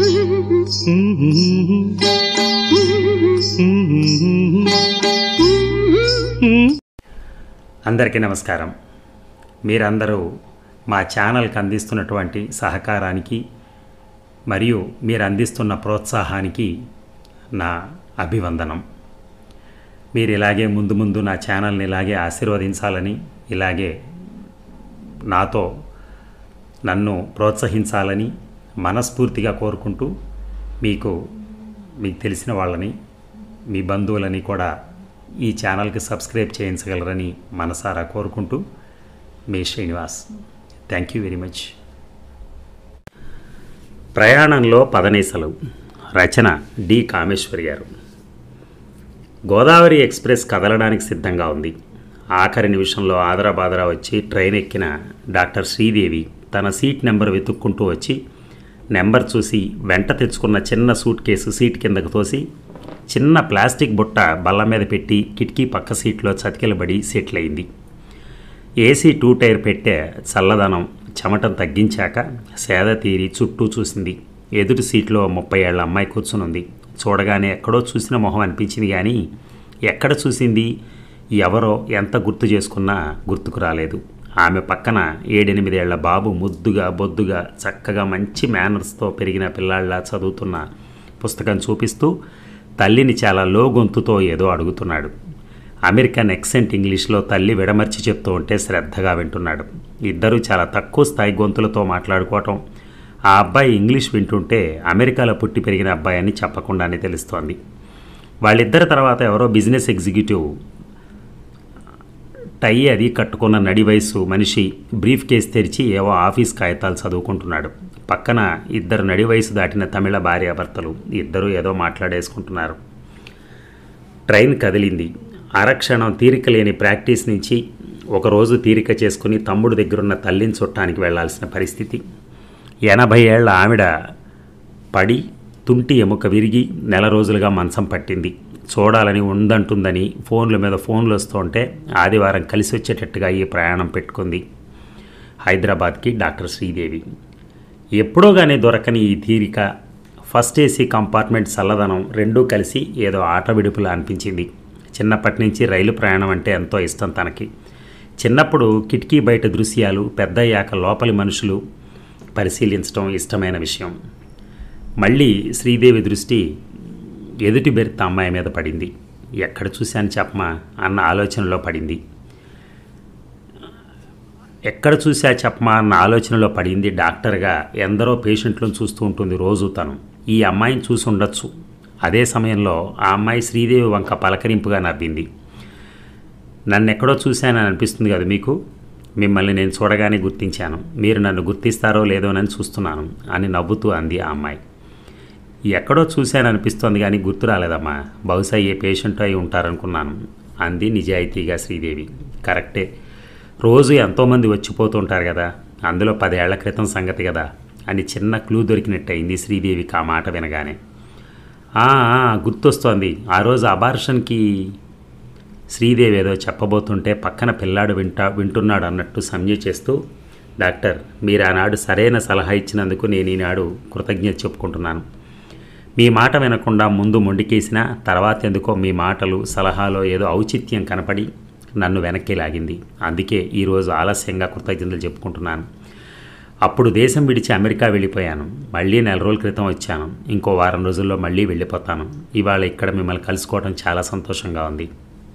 అందరికీ నమస్కారం మీరందరూ మా ఛానల్కి అందిస్తున్నటువంటి సహకారానికి మరియు మీరు అందిస్తున్న ప్రోత్సాహానికి నా అభివందనం మీరు ఇలాగే ముందు ముందు నా ఛానల్ని ఇలాగే ఆశీర్వదించాలని ఇలాగే నాతో నన్ను ప్రోత్సహించాలని మనస్ఫూర్తిగా కోరుకుంటూ మీకు మీకు తెలిసిన వాళ్ళని మీ బంధువులని కూడా ఈ ఛానల్కి సబ్స్క్రైబ్ చేయించగలరని మనసారా కోరుకుంటూ మీ Srinivas thank you very much ప్రయాణంలో పదనేసలు రచన డి కామేశ్వరి గారు గోదావరి ఎక్స్ప్రెస్ కదలడానికి సిద్ధంగా ఉంది ఆఖరి నిమిషంలో ఆదరాబాదరా వచ్చి ట్రైన్ ఎక్కిన డాక్టర్ శ్రీదేవి తన సీట్ నెంబర్ వెతుక్కుంటూ వచ్చి నెంబర్ చూసి వెంట తెచ్చుకున్న చిన్న సూట్ కేసు సీట్ కిందకు తోసి చిన్న ప్లాస్టిక్ బుట్ట బల్ల మీద పెట్టి కిటికీ పక్క సీట్లో చతికిలబడి సెటిల్ అయింది ఏసీ టూ టైర్ పెట్టే చల్లదనం చెమటం తగ్గించాక సేద తీరి చుట్టూ చూసింది ఎదుటి సీట్లో ముప్పై ఏళ్ల అమ్మాయి కూర్చునుంది చూడగానే ఎక్కడో చూసిన మొహం అనిపించింది కానీ ఎక్కడ చూసింది ఎవరో ఎంత గుర్తు చేసుకున్నా గుర్తుకు రాలేదు ఆమె పక్కన ఏడెనిమిదేళ్ల బాబు ముద్దుగా బొద్దుగా చక్కగా మంచి మేనర్స్తో పెరిగిన పిల్లాళ్ళ చదువుతున్న పుస్తకం చూపిస్తూ తల్లిని చాలా లో గొంతుతో ఏదో అడుగుతున్నాడు అమెరికన్ ఎక్సెంట్ ఇంగ్లీష్లో తల్లి విడమర్చి చెప్తూ ఉంటే శ్రద్ధగా వింటున్నాడు ఇద్దరూ చాలా తక్కువ స్థాయి గొంతులతో మాట్లాడుకోవటం ఆ అబ్బాయి ఇంగ్లీష్ వింటుంటే అమెరికాలో పుట్టి పెరిగిన అబ్బాయి అని చెప్పకుండానే తెలుస్తోంది వాళ్ళిద్దరి తర్వాత ఎవరో బిజినెస్ ఎగ్జిక్యూటివ్ టై అది కట్టుకున్న నడి వయసు మనిషి బ్రీఫ్ కేస్ తెరిచి ఏవో ఆఫీస్ కాగితాలు చదువుకుంటున్నాడు పక్కన ఇద్దరు నడి వయసు దాటిన తమిళ భార్యాభర్తలు ఇద్దరు ఏదో మాట్లాడేసుకుంటున్నారు ట్రైన్ కదిలింది అరక్షణం తీరిక లేని ప్రాక్టీస్ నుంచి ఒకరోజు తీరిక చేసుకుని తమ్ముడు దగ్గరున్న తల్లిని చుట్టానికి వెళ్లాల్సిన పరిస్థితి ఎనభై ఏళ్ల ఆవిడ పడి తుంటి ఎముక విరిగి నెల రోజులుగా మంచం పట్టింది చూడాలని ఉందంటుందని ఫోన్ల మీద ఫోన్లు వస్తుంటే ఆదివారం కలిసి వచ్చేటట్టుగా ఈ ప్రయాణం పెట్టుకుంది హైదరాబాద్కి డాక్టర్ శ్రీదేవి ఎప్పుడో కానీ దొరకని ఈ తీరిక ఫస్ట్ ఏసీ కంపార్ట్మెంట్ చల్లదనం రెండూ కలిసి ఏదో ఆట విడుపులా అనిపించింది చిన్నప్పటి నుంచి రైలు ప్రయాణం అంటే ఎంతో ఇష్టం తనకి చిన్నప్పుడు కిటికీ బయట దృశ్యాలు పెద్దయ్యాక లోపలి మనుషులు పరిశీలించడం ఇష్టమైన విషయం మళ్ళీ శ్రీదేవి దృష్టి ఎదుటి బెర్త్ అమ్మాయి మీద పడింది ఎక్కడ చూశాను చెప్పమా అన్న ఆలోచనలో పడింది ఎక్కడ చూసా చెప్పమా అన్న ఆలోచనలో పడింది డాక్టర్గా ఎందరో పేషెంట్లను చూస్తూ ఉంటుంది రోజు తను ఈ అమ్మాయిని చూసి ఉండొచ్చు అదే సమయంలో ఆ అమ్మాయి శ్రీదేవి వంక పలకరింపుగా నవ్వింది నన్ను ఎక్కడో చూశానని అనిపిస్తుంది కదా మీకు మిమ్మల్ని నేను చూడగానే గుర్తించాను మీరు నన్ను గుర్తిస్తారో లేదోనని చూస్తున్నాను అని నవ్వుతూ అంది ఆ అమ్మాయి ఎక్కడో చూశాను అనిపిస్తోంది కానీ గుర్తు రాలేదమ్మా బహుశా ఏ పేషెంట్ అయి ఉంటారనుకున్నాను అంది నిజాయితీగా శ్రీదేవి కరెక్టే రోజు ఎంతోమంది వచ్చిపోతుంటారు కదా అందులో పదేళ్ల క్రితం సంగతి కదా అని చిన్న క్లూ దొరికినట్టయింది శ్రీదేవికి ఆ మాట వినగానే "ఆ, ఆ, గుర్తొస్తోంది ఆ రోజు అబార్షన్కి శ్రీదేవి ఏదో చెప్పబోతుంటే పక్కన పిల్లాడు వింటా వింటున్నాడు అన్నట్టు సంజ్ఞ చేస్తూ డాక్టర్ మీరు ఆనాడు సరైన సలహా ఇచ్చినందుకు నేను ఈనాడు కృతజ్ఞత చెప్పుకుంటున్నాను మీ మాట వినకుండా ముందు మొండికేసిన తర్వాత ఎందుకో మీ మాటలు సలహాలో ఏదో ఔచిత్యం కనపడి నన్ను వెనక్కి లాగింది అందుకే ఈరోజు ఆలస్యంగా కృతజ్ఞతలు చెప్పుకుంటున్నాను అప్పుడు దేశం విడిచి అమెరికా వెళ్ళిపోయాను మళ్ళీ నెల రోజుల క్రితం వచ్చాను ఇంకో వారం రోజుల్లో మళ్ళీ వెళ్ళిపోతాను ఇవాళ ఇక్కడ మిమ్మల్ని కలుసుకోవడం చాలా సంతోషంగా ఉంది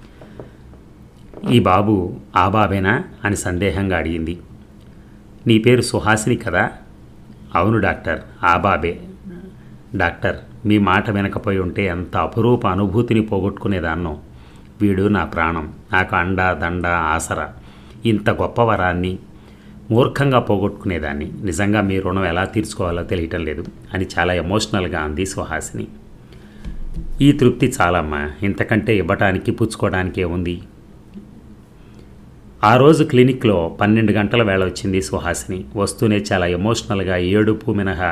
ఈ బాబు ఆ బాబేనా అని సందేహంగా అడిగింది నీ పేరు సుహాసిని కదా అవును డాక్టర్ ఆ బాబే డాక్టర్ మీ మాట వినకపోయి ఉంటే ఎంత అపురూప అనుభూతిని పోగొట్టుకునేదాన్నో వీడు నా ప్రాణం నాకు అండ దండ ఆసర ఇంత గొప్ప వరాన్ని మూర్ఖంగా పోగొట్టుకునేదాన్ని నిజంగా మీ రుణం ఎలా తీర్చుకోవాలో తెలియటం లేదు అని చాలా ఎమోషనల్గా అంది సుహాసిని ఈ తృప్తి చాలమ్మా ఇంతకంటే ఇవ్వటానికి పుచ్చుకోవడానికి ఏముంది ఆ రోజు క్లినిక్లో పన్నెండు గంటల వేళ వచ్చింది సుహాసిని వస్తూనే చాలా ఎమోషనల్గా ఏడుపు మినహా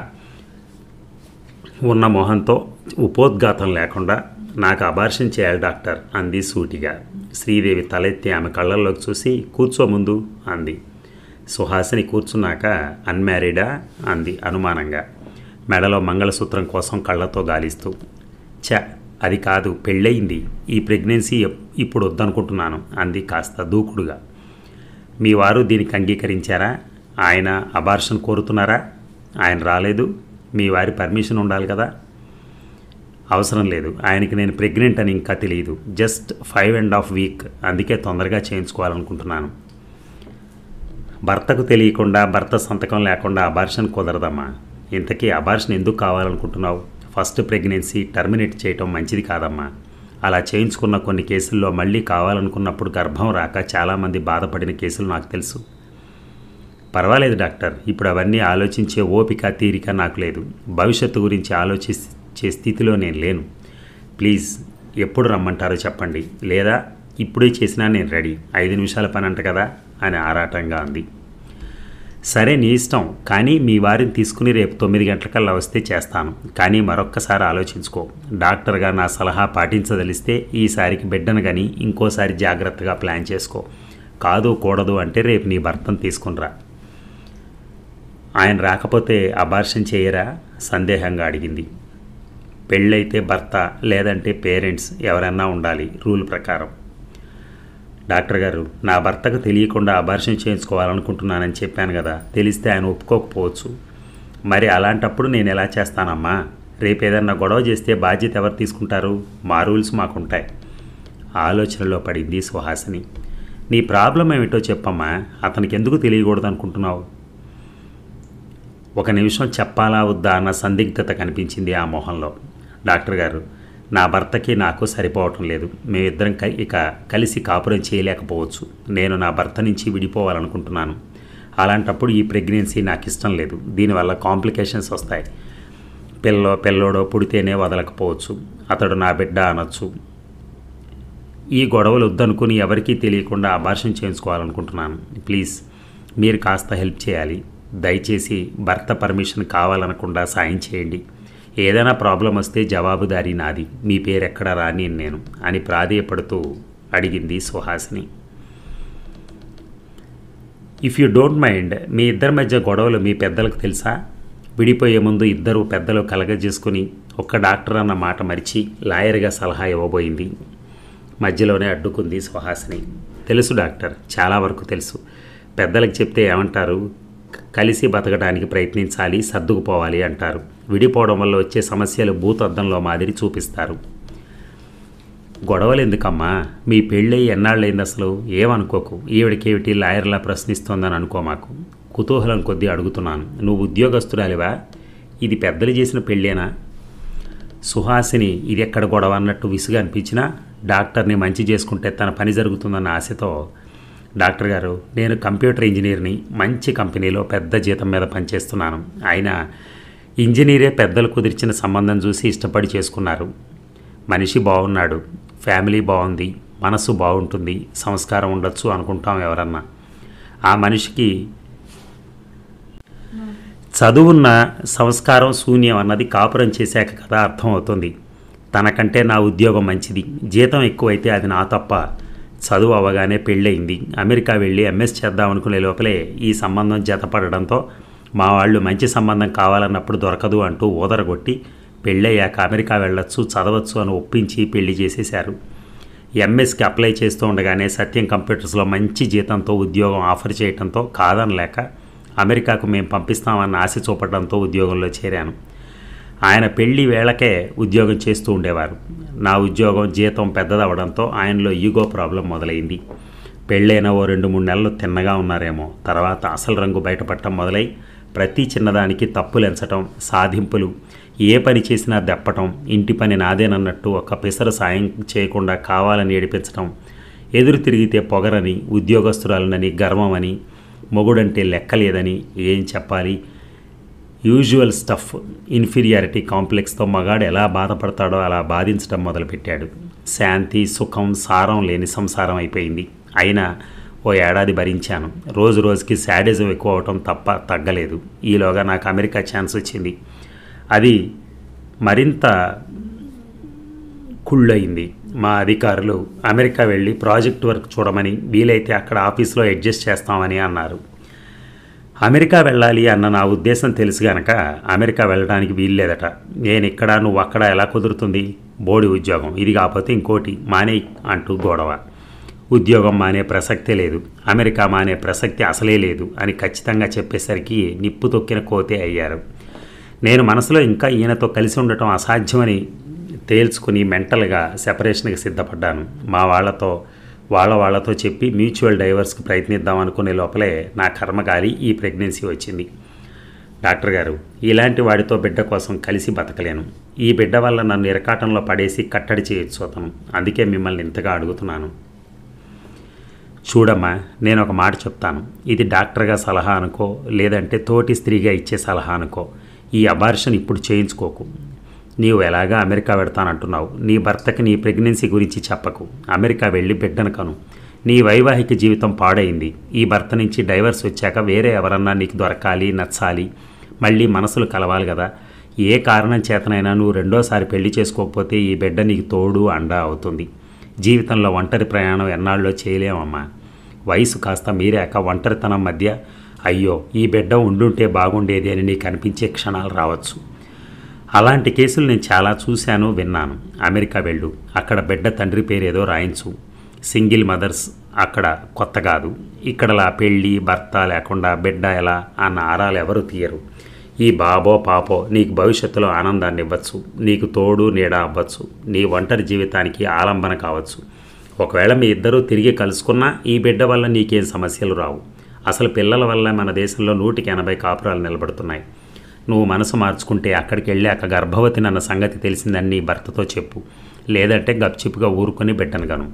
ఉన్న మొహంతో ఉపోద్ఘాతం లేకుండా నాకు అబార్షన్ చేయాలి డాక్టర్ అంది సూటిగా శ్రీదేవి తలెత్తి ఆమె కళ్ళల్లోకి చూసి కూర్చో ముందు అంది సుహాసిని కూర్చున్నాక అన్మ్యారీడా అంది అనుమానంగా మెడలో మంగళసూత్రం కోసం కళ్ళతో గాలిస్తూ చ అది కాదు పెళ్ళయింది ఈ ప్రెగ్నెన్సీ ఎప్- ఇప్పుడు వద్దనుకుంటున్నాను అంది కాస్త దూకుడుగా మీ వారు దీనికి అంగీకరించారా ఆయన అబార్షన్ కోరుతున్నారా ఆయన రాలేదు మీ వారి పర్మిషన్ ఉండాలి కదా అవసరం లేదు ఆయనకి నేను ప్రెగ్నెంట్ అని ఇంకా తెలియదు just five and half week అందుకే తొందరగా చేయించుకోవాలనుకుంటున్నాను భర్తకు తెలియకుండా భర్త సంతకం లేకుండా అబార్షన్ కుదరదమ్మా ఇంతకీ అబార్షన్ ఎందుకు కావాలనుకుంటున్నావు ఫస్ట్ ప్రెగ్నెన్సీ టర్మినేట్ చేయటం మంచిది కాదమ్మా అలా చేయించుకున్న కొన్ని కేసుల్లో మళ్ళీ కావాలనుకున్నప్పుడు గర్భం రాక చాలామంది బాధపడిన కేసులు నాకు తెలుసు పర్వాలేదు డాక్టర్ ఇప్పుడు అవన్నీ ఆలోచించే ఓపిక తీరిక నాకు లేదు భవిష్యత్తు గురించి ఆలోచించే స్థితిలో నేను లేను ప్లీజ్ ఎప్పుడు రమ్మంటారో చెప్పండి లేదా ఇప్పుడే చేసినా నేను రెడీ ఐదు నిమిషాల పని అంట కదా అని ఆరాటంగా అంది సరే నీ ఇష్టం కానీ మీ వారిని తీసుకుని రేపు తొమ్మిది గంటలకల్లా వస్తే చేస్తాను కానీ మరొక్కసారి ఆలోచించుకో డాక్టర్గా నా సలహా పాటించదలిస్తే ఈసారికి బిడ్డను కానీ ఇంకోసారి జాగ్రత్తగా ప్లాన్ చేసుకో కాదు కూడదు అంటే రేపు నీ భర్తను తీసుకునిరా ఆయన రాకపోతే అబార్షన్ చేయరా సందేహంగా అడిగింది పెళ్ళైతే భర్త లేదంటే పేరెంట్స్ ఎవరన్నా ఉండాలి రూల్ ప్రకారం డాక్టర్ గారు నా భర్తకు తెలియకుండా అబార్షన్ చేయించుకోవాలనుకుంటున్నానని చెప్పాను కదా తెలిస్తే ఆయన ఒప్పుకోకపోవచ్చు మరి అలాంటప్పుడు నేను ఎలా చేస్తానమ్మా రేపు ఏదన్నా గొడవ చేస్తే బాధ్యత ఎవరు తీసుకుంటారు మా రూల్స్ మాకుంటాయి ఆలోచనలో పడింది సుహాసిని నీ ప్రాబ్లం ఏమిటో చెప్పమ్మా అతనికి ఎందుకు తెలియకూడదు అనుకుంటున్నావు ఒక నిమిషం చెప్పాలా వద్దా అన్న సందిగ్ధత కనిపించింది ఆ మొహంలో డాక్టర్ గారు నా భర్తకి నాకు సరిపోవటం లేదు మేమిద్దరం క- ఇక కలిసి కాపురం చేయలేకపోవచ్చు నేను నా భర్త నుంచి విడిపోవాలనుకుంటున్నాను అలాంటప్పుడు ఈ ప్రెగ్నెన్సీ నాకు ఇష్టం లేదు దీనివల్ల కాంప్లికేషన్స్ వస్తాయి పిల్లో పిల్లోడో పుడితేనే వదలకపోవచ్చు అతడు నా బిడ్డ అనొచ్చు ఈ గొడవలు వద్దనుకుని ఎవరికీ తెలియకుండా అబార్షన్ చేయించుకోవాలనుకుంటున్నాను ప్లీజ్ మీరు కాస్త హెల్ప్ చేయాలి దయచేసి భర్త పర్మిషన్ కావాలనకుండా సాయం చేయండి ఏదైనా ప్రాబ్లం వస్తే జవాబుదారీ నాది మీ పేరెక్కడ రాని నేను అని ప్రాధేయపడుతూ అడిగింది Suhasini if you don't mind మీ ఇద్దరి మధ్య గొడవలు మీ పెద్దలకు తెలుసా విడిపోయే ముందు ఇద్దరు పెద్దలు కలగజేసుకుని ఒక్క డాక్టర్ అన్న మాట మరిచి లాయర్గా సలహా ఇవ్వబోయింది మధ్యలోనే అడ్డుకుంది సుహాసిని తెలుసు డాక్టర్ చాలా వరకు తెలుసు పెద్దలకు చెప్తే ఏమంటారు "క- కలిసి బతకడానికి ప్రయత్నించాలి సర్దుకుపోవాలి అంటారు విడిపోవడం వల్ల వచ్చే సమస్యలు భూతద్దంలో మాదిరి చూపిస్తారు గొడవలు ఎందుకమ్మా మీ పెళ్ళి ఎన్నాళ్ళైంది అసలు ఏమనుకోకు ఈవిడికేమిటి లాయర్లా ప్రశ్నిస్తోందని అనుకో మాకు కుతూహలం కొద్దీ అడుగుతున్నాను నువ్వు ఉద్యోగస్తురాలివా ఇది పెద్దలు చేసిన పెళ్ళేనా సుహాసిని ఇది ఎక్కడ గొడవ అన్నట్టు విసుగా అనిపించినా డాక్టర్ని మంచి చేసుకుంటే తన పని జరుగుతుందన్న ఆశతో డాక్టర్ గారు నేను కంప్యూటర్ ఇంజనీర్ని మంచి కంపెనీలో పెద్ద జీతం మీద పనిచేస్తున్నాను ఆయన ఇంజనీరే పెద్దలు కుదిర్చిన సంబంధం చూసి ఇష్టపడి చేసుకున్నారు మనిషి బాగున్నాడు ఫ్యామిలీ బాగుంది మనసు బాగుంటుంది సంస్కారం ఉండొచ్చు అనుకుంటాం ఎవరన్నా ఆ మనిషికి చదువున్న సంస్కారం శూన్యం అన్నది కాపురం చేశాక కదా అర్థమవుతుంది తనకంటే నా ఉద్యోగం మంచిది జీతం ఎక్కువైతే అది నా తప్ప చదువు అవ్వగానే పెళ్ళయింది అమెరికా వెళ్ళి ఎంఎస్ చేద్దాం అనుకునే లోపలే ఈ సంబంధం జతపడడంతో మా వాళ్ళు మంచి సంబంధం కావాలన్నప్పుడు దొరకదు అంటూ ఊదరగొట్టి పెళ్ళయ్యాక అమెరికా వెళ్ళొచ్చు చదవచ్చు అని ఒప్పించి పెళ్లి చేసేశారు ఎంఎస్కి అప్లై చేస్తూ ఉండగానే సత్యం కంప్యూటర్స్లో మంచి జీతంతో ఉద్యోగం ఆఫర్ చేయడంతో కాదనలేక అమెరికాకు మేము పంపిస్తామన్న ఆశ చూపడంతో ఉద్యోగంలో చేరాను ఆయన పెళ్లి వేళకే ఉద్యోగం చేస్తూ ఉండేవారు నా ఉద్యోగం జీతం పెద్దదవడంతో ఆయనలో ఈగో ప్రాబ్లం మొదలైంది పెళ్ళైన ఓ రెండు మూడు నెలలు తిన్నగా ఉన్నారేమో తర్వాత అసలు రంగు బయటపడటం మొదలై ప్రతి చిన్నదానికి తప్పులు ఎంచటం సాధింపులు ఏ పని చేసినా దెప్పటం ఇంటి పని నాదేనన్నట్టు ఒక్క పిసరు సాయం చేయకుండా కావాలని ఏడిపించటం ఎదురు తిరిగితే పొగరని ఉద్యోగస్తురాలనని గర్వమని మొగుడంటే లెక్కలేదని ఏం చెప్పాలి యూజువల్ స్టఫ్ ఇన్ఫీరియారిటీ కాంప్లెక్స్తో మగాడు ఎలా బాధపడతాడో అలా బాధించడం మొదలుపెట్టాడు శాంతి సుఖం సారం లేని సంసారం అయిపోయింది అయినా ఓ ఏడాది భరించాను రోజు రోజుకి శాడిజం ఎక్కువ అవటం తప్ప తగ్గలేదు ఈలోగా నాకు అమెరికా ఛాన్స్ వచ్చింది అది మరింత కుళ్ళయింది మా అధికారులు అమెరికా వెళ్ళి ప్రాజెక్ట్ వర్క్ చూడమని వీలైతే అక్కడ ఆఫీస్లో అడ్జస్ట్ చేస్తామని అన్నారు అమెరికా వెళ్ళాలి అన్న నా ఉద్దేశం తెలుసు గనక అమెరికా వెళ్ళడానికి వీల్లేదట నేను ఇక్కడ నువ్వు అక్కడ ఎలా కుదురుతుంది బోడి ఉద్యోగం ఇది కాకపోతే ఇంకోటి మానే అంటూ గొడవ ఉద్యోగం మానే ప్రసక్తే లేదు అమెరికా మానే ప్రసక్తి అసలే లేదు అని ఖచ్చితంగా చెప్పేసరికి నిప్పు తొక్కిన కోతే అయ్యారు నేను మనసులో ఇంకా ఈయనతో కలిసి ఉండటం అసాధ్యమని తేల్చుకుని మెంటల్గా సెపరేషన్కి సిద్ధపడ్డాను మా వాళ్ళతో వాళ్ళ వాళ్ళతో చెప్పి మ్యూచువల్ డైవర్స్కి ప్రయత్నిద్దాం అనుకునే లోపలే నా కర్మగాలి ఈ ప్రెగ్నెన్సీ వచ్చింది డాక్టర్ గారు ఇలాంటి వాడితో బిడ్డ కోసం కలిసి బతకలేను ఈ బిడ్డ వల్ల నన్ను ఇరకాటంలో పడేసి కట్టడి చేయొచ్చు అతను అందుకే మిమ్మల్ని ఇంతగా అడుగుతున్నాను చూడమ్మా నేను ఒక మాట చెప్తాను ఇది డాక్టర్గా సలహా అనుకో లేదంటే తోటి స్త్రీగా ఇచ్చే సలహా అనుకో ఈ అబార్షన్ ఇప్పుడు చేయించుకోకు నీవు ఎలాగా అమెరికా పెడతానంటున్నావు నీ భర్తకి నీ ప్రెగ్నెన్సీ గురించి చెప్పకు అమెరికా వెళ్ళి బిడ్డను కను నీ వైవాహిక జీవితం పాడైంది ఈ భర్త నుంచి డైవర్స్ వచ్చాక వేరే ఎవరన్నా నీకు దొరకాలి నచ్చాలి మళ్ళీ మనసులు కలవాలి కదా ఏ కారణం చేతనైనా నువ్వు రెండోసారి పెళ్లి చేసుకోకపోతే ఈ బిడ్డ నీకు తోడు అండ అవుతుంది జీవితంలో ఒంటరి ప్రయాణం ఎన్నాళ్ళలో చేయలేమమ్మా వయసు కాస్త మీరాక ఒంటరితనం మధ్య అయ్యో ఈ బిడ్డ ఉండుంటే బాగుండేది అని నీకు అనిపించే క్షణాలు రావచ్చు అలాంటి కేసులు నేను చాలా చూశాను విన్నాను అమెరికా వెళ్ళు అక్కడ బిడ్డ తండ్రి పేరేదో రాయించు సింగిల్ మదర్స్ అక్కడ కొత్త కాదు ఇక్కడలా పెళ్ళి భర్త లేకుండా బిడ్డ ఎలా అన్న ఆరాలు ఎవరు తీయరు ఈ బాబో పాపో నీకు భవిష్యత్తులో ఆనందాన్ని ఇవ్వచ్చు నీకు తోడు నీడ అవ్వచ్చు నీ ఒంటరి జీవితానికి ఆలంబన కావచ్చు ఒకవేళ మీ ఇద్దరూ తిరిగి కలుసుకున్నా ఈ బిడ్డ వల్ల నీకేం సమస్యలు రావు అసలు పిల్లల వల్ల మన దేశంలో నూటికి ఎనభై కాపురాలు నిలబడుతున్నాయి నువ్వు మనసు మార్చుకుంటే అక్కడికి వెళ్ళాక గర్భవతి నన్న సంగతి తెలిసిందని నీ భర్తతో చెప్పు లేదంటే గప్చిప్గా ఊరుకొని బిడ్డను గను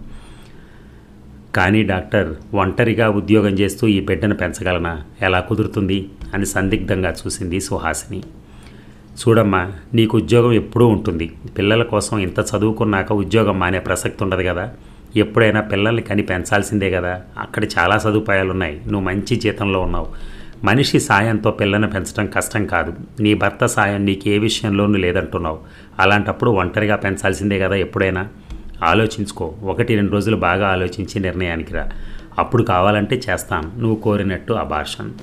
కానీ డాక్టర్ ఒంటరిగా ఉద్యోగం చేస్తూ ఈ బిడ్డను పెంచగలనా ఎలా కుదురుతుంది అని సందిగ్ధంగా చూసింది సుహాసిని చూడమ్మా నీకు ఉద్యోగం ఎప్పుడూ ఉంటుంది పిల్లల కోసం ఇంత చదువుకున్నాక ఉద్యోగం మానే ప్రసక్తి ఉండదు కదా ఎప్పుడైనా పిల్లల్ని కని పెంచాల్సిందే కదా అక్కడ చాలా సదుపాయాలు ఉన్నాయి నువ్వు మంచి జీతంలో ఉన్నావు మనిషి సాయంతో పిల్లని పెంచడం కష్టం కాదు నీ భర్త సాయం నీకు ఏ విషయంలోనూ లేదంటున్నావు అలాంటప్పుడు ఒంటరిగా పెంచాల్సిందే కదా ఎప్పుడైనా ఆలోచించుకో ఒకటి రెండు రోజులు బాగా ఆలోచించి నిర్ణయానికి రా అప్పుడు కావాలంటే చేస్తాను నువ్వు కోరినట్టు అబార్షన్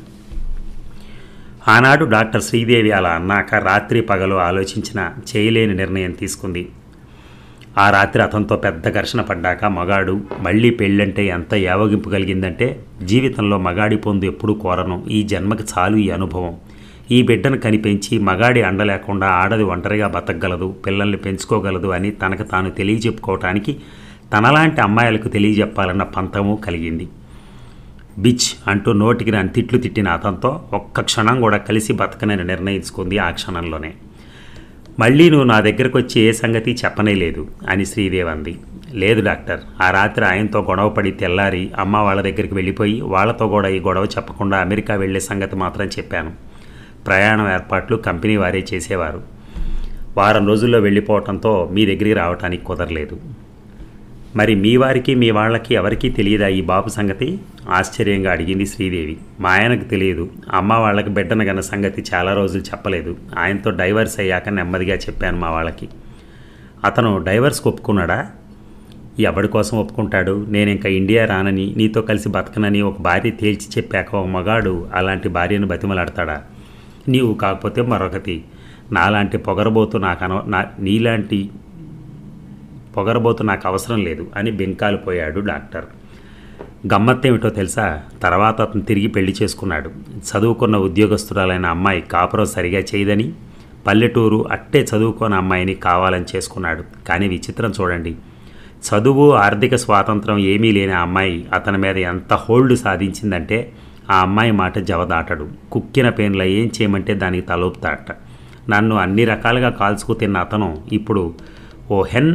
ఆనాడు డాక్టర్ శ్రీదేవి అలా అన్నాక రాత్రి పగలు ఆలోచించిన చేయలేని నిర్ణయం తీసుకుంది ఆ రాత్రి అతనితో పెద్ద ఘర్షణ పడ్డాక మగాడు మళ్ళీ పెళ్ళంటే ఎంత యావగింపు కలిగిందంటే జీవితంలో మగాడి పొందు ఎప్పుడూ కోరను ఈ జన్మకి చాలు ఈ అనుభవం ఈ బిడ్డను కనిపెంచి మగాడి అండ లేకుండా ఆడది ఒంటరిగా బతకగలదు పిల్లల్ని పెంచుకోగలదు అని తనకు తాను తెలియజెప్పుకోవటానికి తనలాంటి అమ్మాయిలకు తెలియజెప్పాలన్న పంతము కలిగింది బిచ్ అంటూ నోటికి నా తిట్లు తిట్టిన అతనితో ఒక్క క్షణం కూడా కలిసి బతకనని నిర్ణయించుకుంది ఆ క్షణంలోనే మళ్ళీ నువ్వు నా దగ్గరకు వచ్చి ఏ సంగతి చెప్పనే లేదు అని శ్రీదేవి అంది లేదు డాక్టర్ ఆ రాత్రి ఆయనతో గొడవపడి తెల్లారి అమ్మ వాళ్ళ దగ్గరికి వెళ్ళిపోయి వాళ్ళతో కూడా ఈ గొడవ చెప్పకుండా అమెరికా వెళ్ళే సంగతి మాత్రం చెప్పాను ప్రయాణం ఏర్పాట్లు కంపెనీ వారే చేసేవారు వారం రోజుల్లో వెళ్ళిపోవటంతో మీ దగ్గరికి రావటానికి కుదరలేదు మరి మీ వారికి మీ వాళ్ళకి ఎవరికీ తెలియదా ఈ బాబు సంగతి ఆశ్చర్యంగా అడిగింది శ్రీదేవి మా ఆయనకు తెలియదు అమ్మ వాళ్ళకి బిడ్డన గన్న సంగతి చాలా రోజులు చెప్పలేదు ఆయనతో డైవర్స్ అయ్యాక నెమ్మదిగా చెప్పాను మా వాళ్ళకి అతను డైవర్స్కి ఒప్పుకున్నాడా ఎవడి కోసం ఒప్పుకుంటాడు నేను ఇంకా ఇండియా రానని నీతో కలిసి బతకనని ఒక భార్య తేల్చి చెప్పాక ఒక మగాడు అలాంటి భార్యను బతిమలాడతాడా నీవు కాకపోతే మరొకటి నాలాంటి పొగరబోతు నాకు అన నా నీలాంటి పొగరబోతు నాకు అవసరం లేదు అని బెంకాలు పోయాడు డాక్టర్ గమ్మత్తేమిటో తెలుసా తర్వాత అతను తిరిగి పెళ్లి చేసుకున్నాడు చదువుకున్న ఉద్యోగస్తురాలైన అమ్మాయి కాపురం సరిగా చేయదని పల్లెటూరు అట్టే చదువుకున్న అమ్మాయిని కావాలని చేసుకున్నాడు కానీ విచిత్రం చూడండి చదువు ఆర్థిక స్వాతంత్రం ఏమీ లేని ఆ అమ్మాయి అతని మీద ఎంత హోల్డ్ సాధించిందంటే ఆ అమ్మాయి మాట జవదాటడు కుక్కిన పేన్ల ఏం చేయమంటే దానికి తలోపుతాట నన్ను అన్ని రకాలుగా కాల్చుకు తిన్న అతను ఇప్పుడు ఓ హెన్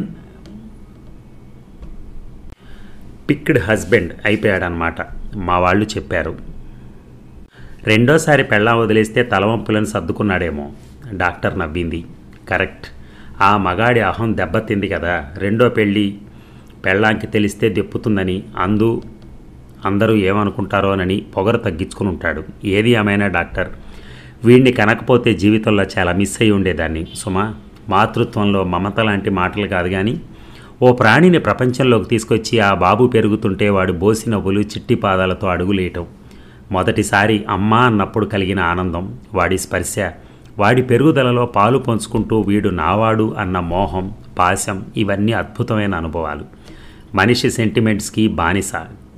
పిక్డ్ హస్బెండ్ అయిపోయాడనమాట మా వాళ్ళు చెప్పారు రెండోసారి పెళ్ళాం వదిలేస్తే తలవంపులను సర్దుకున్నాడేమో డాక్టర్ నవ్వింది కరెక్ట్ ఆ మగాడి అహం దెబ్బతింది కదా రెండో పెళ్ళి పెళ్ళాంకి తెలిస్తే దెప్పుతుందని అందు అందరూ ఏమనుకుంటారోనని పొగరు తగ్గించుకుని ఉంటాడు ఏది ఏమైనా డాక్టర్ వీడిని కనకపోతే జీవితంలో చాలా మిస్ అయి ఉండేదాన్ని సుమా మాతృత్వంలో మమత లాంటి మాటలు కాదు కానీ ఓ ప్రాణిని ప్రపంచంలోకి తీసుకొచ్చి ఆ బాబు పెరుగుతుంటే వాడు బోసి నవ్వులు చిట్టి పాదాలతో అడుగులేయటం మొదటిసారి అమ్మా అన్నప్పుడు కలిగిన ఆనందం వాడి స్పర్శ వాడి పెరుగుదలలో పాలు పంచుకుంటూ వీడు నావాడు అన్న మోహం పాశం ఇవన్నీ అద్భుతమైన అనుభవాలు మనిషి సెంటిమెంట్స్కి బానిస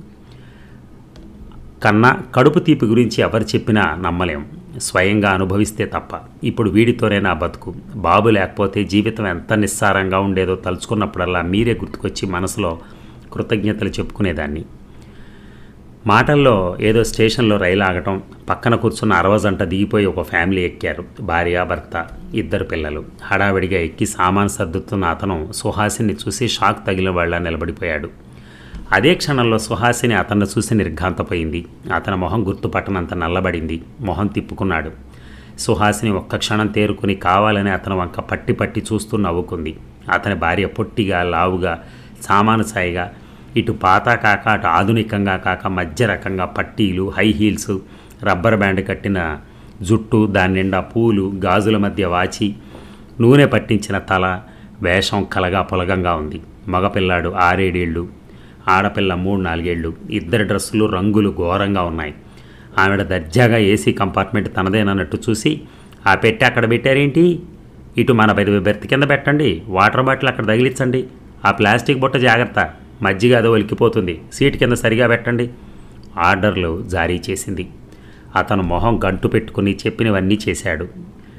కన్నా కడుపు తీపి గురించి ఎవరు చెప్పినా నమ్మలేం స్వయంగా అనుభవిస్తే తప్ప ఇప్పుడు వీడితోనే నా బతుకు బాబు లేకపోతే జీవితం ఎంత నిస్సారంగా ఉండేదో తలుచుకున్నప్పుడల్లా మీరే గుర్తుకొచ్చి మనసులో కృతజ్ఞతలు చెప్పుకునేదాన్ని మాటల్లో ఏదో స్టేషన్లో రైలు ఆగటం పక్కన కూర్చున్న అరవజంట దిగిపోయి ఒక ఫ్యామిలీ ఎక్కారు భార్య భర్త ఇద్దరు పిల్లలు హడావిడిగా ఎక్కి సామాన్ సర్దుతున్న అతను సుహాసిని చూసి షాక్ తగిలిన వాళ్ళ నిలబడిపోయాడు అదే క్షణంలో సుహాసిని అతన్ని చూసి నిర్ఘాంతపోయింది అతని మొహం గుర్తుపట్టనంత నల్లబడింది మొహం తిప్పుకున్నాడు సుహాసిని ఒక్క క్షణం తేరుకుని కావాలని అతని వంక పట్టి పట్టి చూస్తూ నవ్వుకుంది అతని భార్య పొట్టిగా లావుగా సామాను సాయిగా ఇటు పాత కాక అటు ఆధునికంగా కాక మధ్య రకంగా పట్టీలు హై హీల్స్ రబ్బర్ బ్యాండ్ కట్టిన జుట్టు దాని నిండా పూలు గాజుల మధ్య వాచి నూనె పట్టించిన తల వేషం కలగా పొలగంగా ఉంది మగపిల్లాడు ఆరేడేళ్ళు ఆడపిల్ల మూడు నాలుగేళ్ళు ఇద్దరి డ్రెస్సులు రంగులు ఘోరంగా ఉన్నాయి ఆవిడ దర్జాగా ఏసీ కంపార్ట్మెంట్ తనదేనన్నట్టు చూసి ఆ పెట్టి అక్కడ పెట్టారేంటి ఇటు మన బెద బెర్త్ కింద పెట్టండి వాటర్ బాటిల్ అక్కడ తగిలించండి ఆ ప్లాస్టిక్ బుట్ట జాగ్రత్త మజ్జిగ అదో ఒలికిపోతుంది సీట్ కింద సరిగా పెట్టండి ఆర్డర్లు జారీ చేసింది అతను మొహం గంటు పెట్టుకుని చెప్పినవన్నీ చేశాడు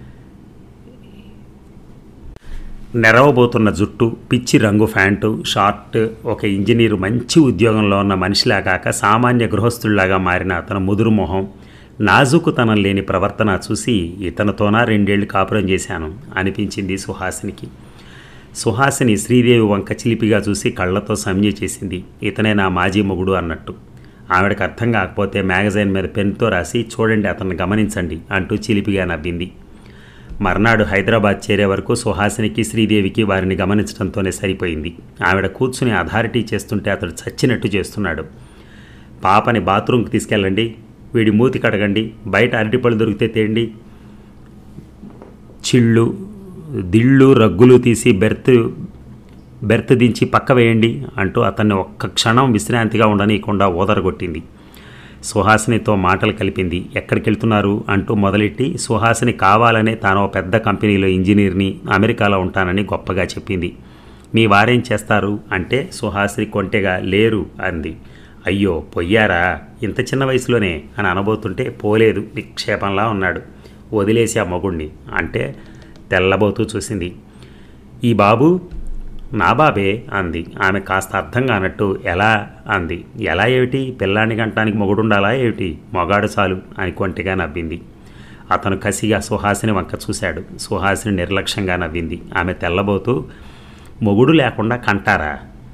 నెరవబోతున్న జుట్టు పిచ్చి రంగు ప్యాంటు షార్ట్ ఒక ఇంజనీర్ మంచి ఉద్యోగంలో ఉన్న మనిషిలా కాక సామాన్య గృహస్థుల్లాగా మారిన అతను ముదురు మొహం నాజుకుతనం లేని ప్రవర్తన చూసి ఇతనితోనా రెండేళ్లు కాపురం చేశాను అనిపించింది సుహాసినికి సుహాసిని శ్రీదేవి వంక చిలిపిగా చూసి కళ్ళతో సంజ్ఞ చేసింది ఇతనే నా మాజీ మొగుడు అన్నట్టు ఆవిడకి అర్థం కాకపోతే మ్యాగజైన్ మీద పెన్తో రాసి చూడండి అతన్ని గమనించండి అంటూ చిలిపిగా నవ్వింది మర్నాడు హైదరాబాద్ చేరే వరకు సుహాసినికి శ్రీదేవికి వారిని గమనించడంతోనే సరిపోయింది ఆవిడ కూర్చుని అథారిటీ చేస్తుంటే అతడు చచ్చినట్టు చేస్తున్నాడు పాపని బాత్రూమ్కి తీసుకెళ్ళండి వీడి మూతి కడగండి బయట అరటిపళ్ళు దొరికితే తేండి చిళ్ళు దిళ్ళు రగ్గులు తీసి బెర్త్ బెర్త్ దించి పక్క వేయండి అంటూ అతన్ని ఒక్క క్షణం విశ్రాంతిగా ఉండనీయకుండా ఓదరగొట్టింది సుహాసినితో మాటలు కలిపింది ఎక్కడికి వెళ్తున్నారు అంటూ మొదలెట్టి సుహాసిని కావాలనే తాను ఓ పెద్ద కంపెనీలో ఇంజనీర్ని అమెరికాలో ఉంటానని గొప్పగా చెప్పింది మీ వారేం చేస్తారు అంటే సుహాసిని కొంటెగా లేరు అంది అయ్యో పొయ్యారా ఇంత చిన్న వయసులోనే అని అనబోతుంటే పోలేదు నిక్షేపంలా ఉన్నాడు వదిలేసి ఆ మగుణ్ణి అంటే తెల్లబోతూ చూసింది ఈ బాబు నా బాబే అంది ఆమె కాస్త అర్థం కానట్టు ఎలా అంది ఎలా ఏమిటి పిల్లాన్ని గంటానికి మొగుడుండాలా ఏమిటి మొగాడు చాలు అని కొంటిగా నవ్వింది అతను కసిగా సుహాసిని వంక చూశాడు సుహాసిని నిర్లక్ష్యంగా నవ్వింది ఆమె తెల్లబోతూ మొగుడు లేకుండా కంటారా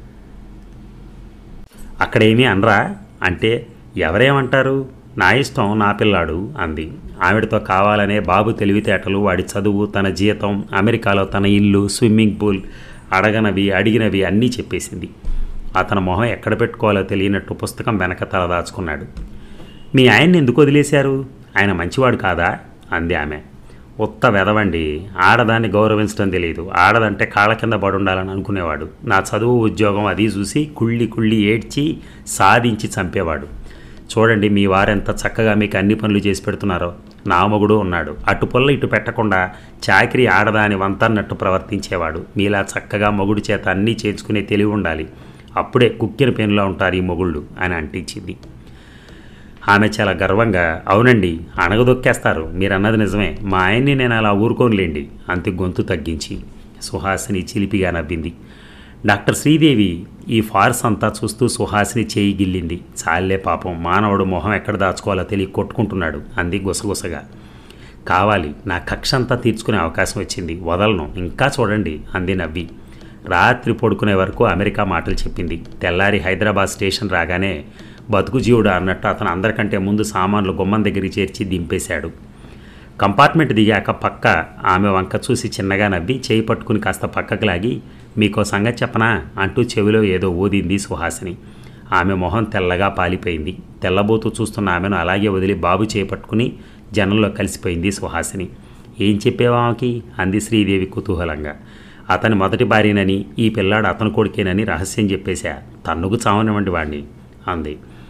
అక్కడేమీ అనరా అంటే ఎవరేమంటారు నా ఇష్టం నా పిల్లాడు అంది ఆవిడతో కావాలనే బాబు తెలివితేటలు వాడి చదువు తన జీతం అమెరికాలో తన ఇల్లు స్విమ్మింగ్ పూల్ అడగనవి అడిగినవి అన్నీ చెప్పేసింది అతని మొహం ఎక్కడ పెట్టుకోవాలో తెలియనట్టు పుస్తకం వెనక తలదాచుకున్నాడు మీ ఆయన్ని ఎందుకు వదిలేశారు ఆయన మంచివాడు కాదా అంది ఆమె ఉత్త వెదవండి ఆడదాన్ని గౌరవించడం తెలియదు ఆడదంటే కాళ్ళ కింద పడి ఉండాలని అనుకునేవాడు నా చదువు ఉద్యోగం అది చూసి కుళ్ళి కుళ్ళి ఏడ్చి సాధించి చంపేవాడు చూడండి మీ వారెంత చక్కగా మీకు అన్ని పనులు చేసి పెడుతున్నారో నా మొగుడు ఉన్నాడు అటు పొల్ల ఇటు పెట్టకుండా చాకిరి ఆడదాని వంతన్నట్టు ప్రవర్తించేవాడు మీలా చక్కగా మొగుడు చేత అన్నీ చేర్చుకునే తెలివి ఉండాలి అప్పుడే కుక్కిన పెనులో ఉంటారు ఈ మొగుళ్ళు అని అంటించింది ఆమె చాలా గర్వంగా అవునండి అణగదొక్కేస్తారు మీరు అన్నది నిజమే మా ఆయన్ని నేను అలా ఊరుకోనులేండి అంతే గొంతు తగ్గించి సుహాసిని చిలిపిగా నవ్వింది డాక్టర్ శ్రీదేవి ఈ ఫార్స్ అంతా చూస్తూ సుహాసిని చేయి గిల్లింది చాలే పాపం మానవుడు మొహం ఎక్కడ దాచుకోవాలో తెలియ కొట్టుకుంటున్నాడు అంది గుసగుసగా కావాలి నా కక్ష అంతా తీర్చుకునే అవకాశం వచ్చింది వదలను ఇంకా చూడండి అంది నవ్వి రాత్రి పడుకునే వరకు అమెరికా మాటలు చెప్పింది తెల్లారి హైదరాబాద్ స్టేషన్ రాగానే బతుకు జీవుడు అన్నట్టు అతను అందరికంటే ముందు సామాన్లు గుమ్మం దగ్గరికి చేర్చి దింపేశాడు కంపార్ట్మెంట్ దిగాక పక్క ఆమె వంక చూసి చిన్నగా నవ్వి చేయి పట్టుకుని కాస్త పక్కకు లాగి మీకో సంగతి చెప్పనా అంటూ చెవిలో ఏదో ఊదింది సుహాసిని ఆమె మొహం తెల్లగా పాలిపోయింది తెల్లబోతూ చూస్తున్న ఆమెను అలాగే వదిలి బాబు చేపట్టుకుని జనంలో కలిసిపోయింది సుహాసిని ఏం చెప్పేవాకి అంది శ్రీదేవి కుతూహలంగా అతని మొదటి భార్యనని ఈ పిల్లాడు అతని కొడుకేనని రహస్యం చెప్పేశా తన్నుకు చావనివ్వండి వాడిని అంది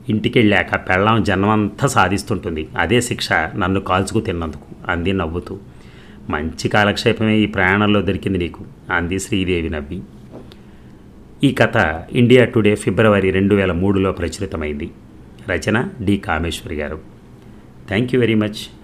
ఇంటికెళ్ళాక పెళ్ళాం జన్మంతా సాధిస్తుంటుంది అదే శిక్ష నన్ను కాల్చుకు తిన్నందుకు అంది నవ్వుతూ మంచి కాలక్షేపమే ఈ ప్రయాణంలో దొరికింది నీకు అంది శ్రీదేవి నవ్వి ఈ కథ ఇండియా టుడే ఫిబ్రవరి రెండు వేల మూడులో ప్రచురితమైంది రచన డి కామేశ్వరి గారు థ్యాంక్ యూ వెరీ మచ్